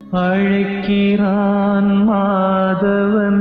அழைக்கிறான் மாதவன்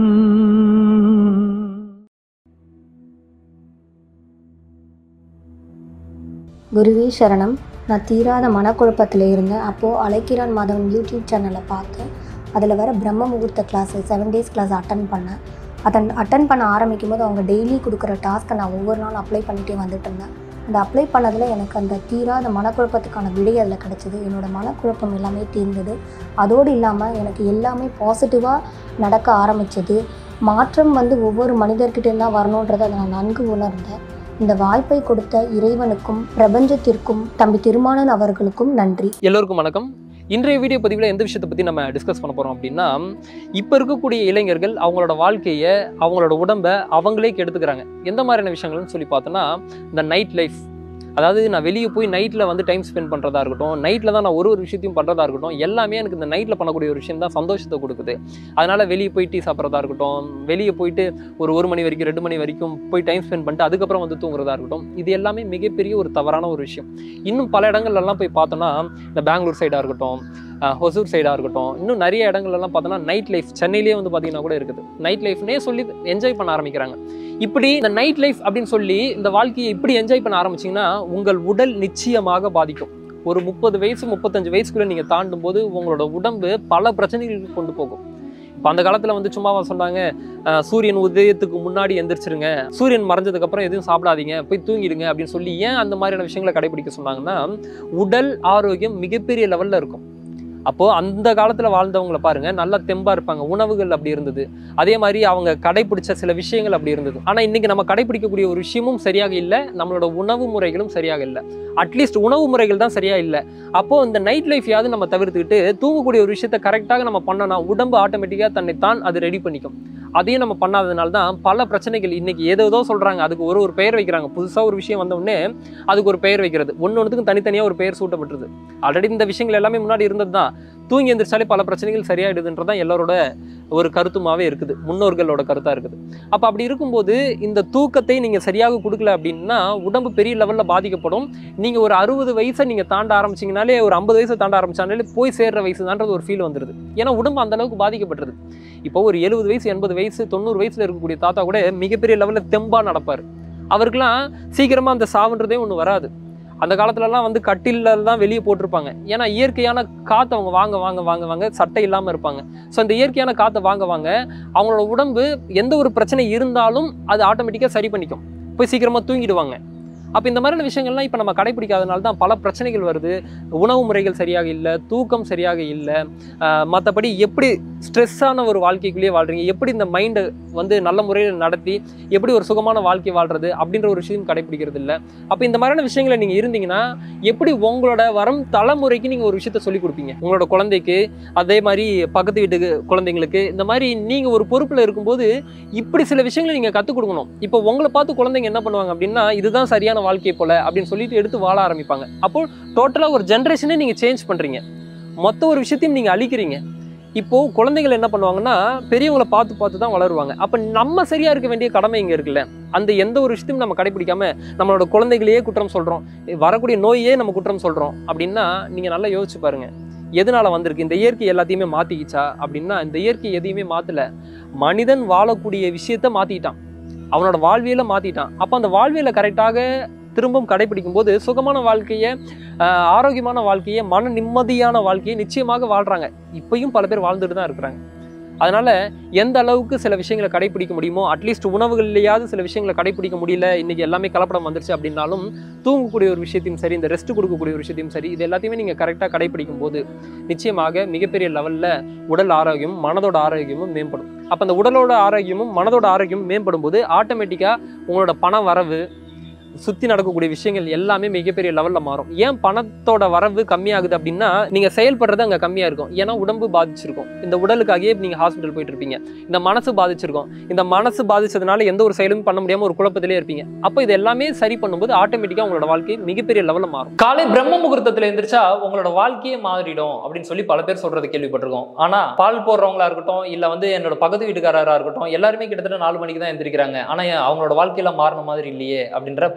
குருவே சரணம் நான் தீராத மனக்குழப்பத்தில் இருந்தேன் அப்போது அழைக்கிறான் மாதவன் யூடியூப் சேனலை பார்த்தேன் அதில் வர பிரம்ம முகூர்த்த class seven days class attend பண்ணேன் அட்டன் அட்டன் பண்ண ஆரம்பிக்கும் போது அவங்க டெய்லி கொடுக்குற டாஸ்க்கை நான் ஒவ்வொரு நாளும் அப்ளை பண்ணிகிட்டே வந்துட்டு இருந்தேன் அந்த அப்ளை பண்ணதில் எனக்கு அந்த தீராத மனக்குழப்பத்துக்கான விடை அதில் கிடச்சிது என்னோடய மனக்குழப்பம் எல்லாமே தீர்ந்தது அதோடு இல்லாமல் எனக்கு எல்லாமே பாசிட்டிவாக நடக்க ஆரம்பிச்சது மாற்றம் வந்து ஒவ்வொரு மனிதர்கிட்ட தான் வரணுன்றதை அதை நான் நன்கு உணர்ந்தேன் இந்த வாய்ப்பை கொடுத்த இறைவனுக்கும் பிரபஞ்சத்திற்கும் தம்பி திருமானன் அவர்களுக்கும் நன்றி எல்லோருக்கும் வணக்கம் இன்றைய வீடியோ பதிவில் எந்த விஷயத்தை பற்றி நம்ம டிஸ்கஸ் பண்ண போகிறோம் அப்படின்னா இப்போ இருக்கக்கூடிய இளைஞர்கள் அவங்களோட வாழ்க்கையை அவங்களோட உடம்பை அவங்களே கெடுத்துக்கிறாங்க எந்த மாதிரியான விஷயங்கள்னு சொல்லி பார்த்தோன்னா இந்த நைட் லைஃப் அதாவது நான் வெளியே போய் நைட்டில் வந்து டைம் ஸ்பெண்ட் பண்ணுறதா இருக்கட்டும் நைட்டில் தான் நான் ஒரு ஒரு விஷயத்தையும் பண்ணுறதா இருக்கட்டும் எல்லாமே எனக்கு இந்த நைட்டில் பண்ணக்கூடிய ஒரு விஷயம் தான் சந்தோஷத்தை கொடுக்குது அதனால் வெளியே போய் டீ சாப்பிட்றதா இருக்கட்டும் வெளியே போயிட்டு ஒரு ஒரு மணி வரைக்கும் ரெண்டு மணி வரைக்கும் போய் டைம் ஸ்பெண்ட் பண்ணிட்டு அதுக்கப்புறம் வந்து தூங்குறதா இருக்கட்டும் இது எல்லாமே மிகப்பெரிய ஒரு தவறான ஒரு விஷயம் இன்னும் பல இடங்கள்லாம் போய் பார்த்தோன்னா இந்த பெங்களூர் சைடாக இருக்கட்டும் அஹ் ஹொசூர் சைடாக இருக்கட்டும் இன்னும் நிறைய இடங்கள்லாம் பார்த்தோன்னா நைட் லைஃப் சென்னையிலேயே வந்து பார்த்தீங்கன்னா கூட இருக்குது நைட் லைஃப்னே சொல்லி என்ஜாய் பண்ண ஆரம்பிக்கிறாங்க இப்படி இந்த நைட் லைஃப் அப்படின்னு சொல்லி இந்த வாழ்க்கையை இப்படி என்ஜாய் பண்ண ஆரம்பிச்சிங்கன்னா உங்கள் உடல் நிச்சயமாக பாதிக்கும் ஒரு முப்பது வயசு முப்பத்தஞ்சு வயசுக்குள்ளே நீங்கள் தாண்டும் போது உங்களோட உடம்பு பல பிரச்சனைகளுக்கு கொண்டு போகும் இப்போ அந்த காலத்தில் வந்து சும்மாவா சொன்னாங்க அஹ் சூரியன் உதயத்துக்கு முன்னாடி எந்திரிச்சிருங்க சூரியன் மறைஞ்சதுக்கு அப்புறம் எதுவும் சாப்பிடாதீங்க போய் தூங்கிடுங்க அப்படின்னு சொல்லி ஏன் அந்த மாதிரியான விஷயங்களை கடைபிடிக்க சொன்னாங்கன்னா உடல் ஆரோக்கியம் மிகப்பெரிய லெவலில் இருக்கும் அப்போது அந்த காலத்தில் வாழ்ந்தவங்களை பாருங்க நல்லா தெம்பாக இருப்பாங்க உணவுகள் அப்படி இருந்தது அதே மாதிரி அவங்க கடைபிடிச்ச சில விஷயங்கள் அப்படி இருந்தது ஆனால் இன்னைக்கு நம்ம கடைபிடிக்கக்கூடிய ஒரு விஷயமும் சரியாக இல்லை நம்மளோட உணவு முறைகளும் சரியாக இல்லை அட்லீஸ்ட் உணவு முறைகள் தான் சரியாக இல்லை அப்போது இந்த நைட் லைஃப்யாவது நம்ம தவிர்த்துக்கிட்டு தூங்கக்கூடிய ஒரு விஷயத்தை கரெக்டாக நம்ம பண்ணனா உடம்பு ஆட்டோமேட்டிக்காக தன்னை தான் அது ரெடி பண்ணிக்கும் அதையும் நம்ம பண்ணாததுனால தான் பல பிரச்சனைகள் இன்னைக்கு ஏதோ சொல்கிறாங்க அதுக்கு ஒரு ஒரு பெயர் வைக்கிறாங்க புதுசாக ஒரு விஷயம் வந்த உடனே அதுக்கு ஒரு பெயர் வைக்கிறது ஒன்று ஒன்றுக்கும் தனித்தனியாக ஒரு பெயர் சூட்டப்பட்டுருது ஆல்ரெடி இந்த விஷயங்கள் எல்லாமே முன்னாடி இருந்தது தான் தூங்கி எந்திரிச்சாலே பல பிரச்சனைகள் சரியாயிடுதுன்றது தான் எல்லாரோட ஒரு கருத்துமாவே இருக்குது முன்னோர்களோட கருத்தாக இருக்குது அப்போ அப்படி இருக்கும்போது இந்த தூக்கத்தை நீங்கள் சரியாக கொடுக்கல அப்படின்னா உடம்பு பெரிய லெவலில் பாதிக்கப்படும் நீங்கள் ஒரு அறுபது வயசை நீங்கள் தாண்ட ஆரம்பிச்சிங்கனாலே ஒரு ஐம்பது வயசை தாண்ட ஆரம்பிச்சாலே போய் சேர்ற வயசு தான்றது ஒரு ஃபீல் வந்துடுது ஏன்னா உடம்பு அந்த அளவுக்கு பாதிக்கப்பட்டுருது இப்போ ஒரு எழுபது வயசு எண்பது வயசு தொண்ணூறு வயசில் இருக்கக்கூடிய தாத்தா கூட மிகப்பெரிய லெவலில் தெம்பாக நடப்பார் அவருக்கெல்லாம் சீக்கிரமாக அந்த சாவுன்றதே ஒன்று வராது அந்த காலத்துலலாம் வந்து கட்டில தான் வெளியே போட்டிருப்பாங்க ஏன்னா இயற்கையான காற்று அவங்க வாங்க வாங்க வாங்க வாங்க சட்டை இல்லாமல் இருப்பாங்க ஸோ அந்த இயற்கையான காற்றை வாங்க வாங்க அவங்களோட உடம்பு எந்த ஒரு பிரச்சனை இருந்தாலும் அது ஆட்டோமேட்டிக்காக சரி பண்ணிக்கும் போய் சீக்கிரமாக தூங்கிடுவாங்க அப்போ இந்த மாதிரியான விஷயங்கள்லாம் இப்போ நம்ம கடைப்பிடிக்காதனால தான் பல பிரச்சனைகள் வருது உணவு முறைகள் சரியாக இல்லை தூக்கம் சரியாக இல்லை மற்றபடி எப்படி ஸ்ட்ரெஸ்ஸான ஒரு வாழ்க்கைக்குள்ளேயே வாழ்றீங்க எப்படி இந்த மைண்டை வந்து நல்ல முறையில் நடத்தி எப்படி ஒரு சுகமான வாழ்க்கை வாழ்றது அப்படின்ற ஒரு விஷயம் கடைப்பிடிக்கிறது இல்லை அப்போ இந்த மாதிரியான விஷயங்களை நீங்கள் இருந்தீங்கன்னா எப்படி உங்களோட வரும் தலைமுறைக்கு நீங்கள் ஒரு விஷயத்த சொல்லிக் கொடுப்பீங்க உங்களோட குழந்தைக்கு அதே மாதிரி பக்கத்து வீட்டுக்கு குழந்தைங்களுக்கு இந்த மாதிரி நீங்கள் ஒரு பொறுப்பில் இருக்கும்போது இப்படி சில விஷயங்களை நீங்கள் கற்றுக் கொடுக்கணும் இப்போ உங்களை பார்த்து குழந்தைங்க என்ன பண்ணுவாங்க அப்படின்னா இதுதான் சரியான வாழ்க்கை போல அப்படின்னு சொல்லிட்டு எடுத்து வாழ ஆரம்பிப்பாங்க அப்போ டோட்டலாக ஒரு ஜென்ரேஷனே நீங்கள் சேஞ்ச் பண்ணுறீங்க மொத்த ஒரு விஷயத்தையும் நீங்கள் அழிக்கிறீங்க இப்போ குழந்தைகள் என்ன பண்ணுவாங்கன்னா பெரியவங்களை பார்த்து பார்த்து தான் வளருவாங்க அப்போ நம்ம சரியா இருக்க வேண்டிய கடமை இங்கே இருக்குல்ல அந்த எந்த ஒரு விஷயத்தையும் நம்ம கடைபிடிக்காம நம்மளோட குழந்தைகளையே குற்றம் சொல்றோம் வரக்கூடிய நோயே நம்ம குற்றம் சொல்றோம் அப்படின்னா நீங்க நல்லா யோசிச்சு பாருங்க எதனால வந்திருக்கு இந்த இயற்கை எல்லாத்தையுமே மாத்திக்கிச்சா அப்படின்னா இந்த இயற்கை எதையுமே மாத்தல மனிதன் வாழக்கூடிய விஷயத்த மாத்திட்டான் அவனோட வாழ்வியலை மாத்திட்டான் அப்போ அந்த வாழ்வியலை கரெக்டாக திரும்பவும் கடைபிடிக்கும் போது சுகமான வாழ்க்கையை ஆஹ் ஆரோக்கியமான வாழ்க்கையை மன நிம்மதியான வாழ்க்கையை நிச்சயமாக வாழ்றாங்க இப்பயும் பல பேர் வாழ்ந்துட்டு தான் இருக்கிறாங்க அதனால எந்த அளவுக்கு சில விஷயங்களை கடைபிடிக்க முடியுமோ அட்லீஸ்ட் உணவுகள்லையாவது சில விஷயங்களை கடைபிடிக்க முடியல இன்னைக்கு எல்லாமே கலப்படம் வந்துருச்சு அப்படின்னாலும் தூங்கக்கூடிய ஒரு விஷயத்தையும் சரி இந்த ரெஸ்ட் கொடுக்கக்கூடிய ஒரு விஷயத்தையும் சரி இது எல்லாத்தையுமே நீங்கள் கரெக்டாக கடைபிடிக்கும் போது நிச்சயமாக மிகப்பெரிய லெவலில் உடல் ஆரோக்கியமும் மனதோட ஆரோக்கியமும் மேம்படும் அப்போ அந்த உடலோட ஆரோக்கியமும் மனதோட ஆரோக்கியமும் மேம்படும் போது ஆட்டோமேட்டிக்காக உங்களோட பண வரவு சுற்றி நடக்கக்கூடிய விஷயங்கள் எல்லாமே மிகப்பெரிய லெவலில் மாறும் ஏன் பணத்தோட வரவு கம்மியாகுது அப்படின்னா நீங்கள் செயல்படுறது அங்கே கம்மியாக இருக்கும் ஏன்னா உடம்பு பாதிச்சிருக்கும் இந்த உடலுக்காகவே நீங்கள் ஹாஸ்பிட்டல் போயிட்டு இருப்பீங்க இந்த மனசு பாதிச்சிருக்கும் இந்த மனசு பாதிச்சதுனால எந்த ஒரு செயலும் பண்ண முடியாமல் ஒரு குழப்பத்திலே இருப்பீங்க அப்போ இது எல்லாமே சரி பண்ணும்போது ஆட்டோமேட்டிக்காக உங்களோட வாழ்க்கை மிகப்பெரிய லெவலில் மாறும் காலை பிரம்ம முகூர்த்தத்தில் எந்திரிச்சா உங்களோட வாழ்க்கையே மாறிடும் அப்படின்னு சொல்லி பல பேர் சொல்றது கேள்விப்பட்டிருக்கோம் ஆனா பால் போடுறவங்களா இருக்கட்டும் இல்ல வந்து என்னோட பக்கத்து வீட்டுக்காரரா இருக்கட்டும் எல்லாருமே கிட்டத்தட்ட நாலு மணிக்கு தான் எந்திரிக்கிறாங்க ஆனா அவங்களோட வாழ்க்கையில மாறின மாதிரி இல்லையே அப்படின்ற பல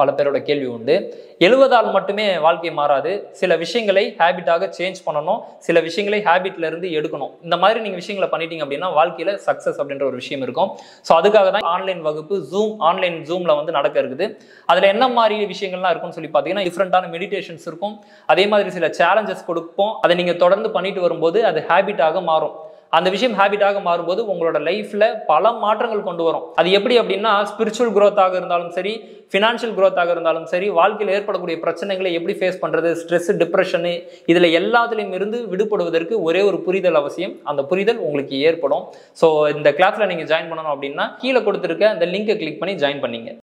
பல பேரோட கேள்வி உண்டு எழுவதால் மட்டுமே வாழ்க்கை மாறாது சில விஷயங்களை ஹேபிட்டாக சேஞ்ச் பண்ணணும் சில விஷயங்களை ஹேபிட்ல இருந்து எடுக்கணும் இந்த மாதிரி நீங்க விஷயங்களை பண்ணிட்டீங்க அப்படின்னா வாழ்க்கையில சக்சஸ் அப்படின்ற ஒரு விஷயம் இருக்கும் ஸோ அதுக்காக தான் ஆன்லைன் வகுப்பு ஜூம் ஆன்லைன் ஜூம்ல வந்து நடக்க இருக்குது அதுல என்ன மாதிரி விஷயங்கள்லாம் இருக்கும்னு சொல்லி பார்த்தீங்கன்னா டிஃப்ரெண்டான மெடிடேஷன்ஸ் இருக்கும் அதே மாதிரி சில சேலஞ்சஸ் கொடுப்போம் அதை நீங்க தொடர்ந்து பண்ணிட்டு வரும்போது அது ஹேபிட்டாக மாறும் அந்த விஷயம் ஹேபிட்டாக மாறும்போது உங்களோட லைஃப்ல பல மாற்றங்கள் கொண்டு வரும் அது எப்படி அப்படின்னா ஸ்பிரிச்சுவல் growth-ஆக இருந்தாலும் சரி ஃபினான்ஷியல் growth-ஆக இருந்தாலும் சரி வாழ்க்கையில் ஏற்படக்கூடிய பிரச்சனைகளை எப்படி ஃபேஸ் பண்றது ஸ்ட்ரெஸ் டிப்ரெஷனு இதுல எல்லாத்துலேயும் இருந்து விடுபடுவதற்கு ஒரே ஒரு புரிதல் அவசியம் அந்த புரிதல் உங்களுக்கு ஏற்படும் ஸோ இந்த கிளாஸ்ல நீங்க ஜாயின் பண்ணணும் அப்படின்னா கீழே கொடுத்துருக்க அந்த லிங்கை கிளிக் பண்ணி ஜாயின் பண்ணீங்க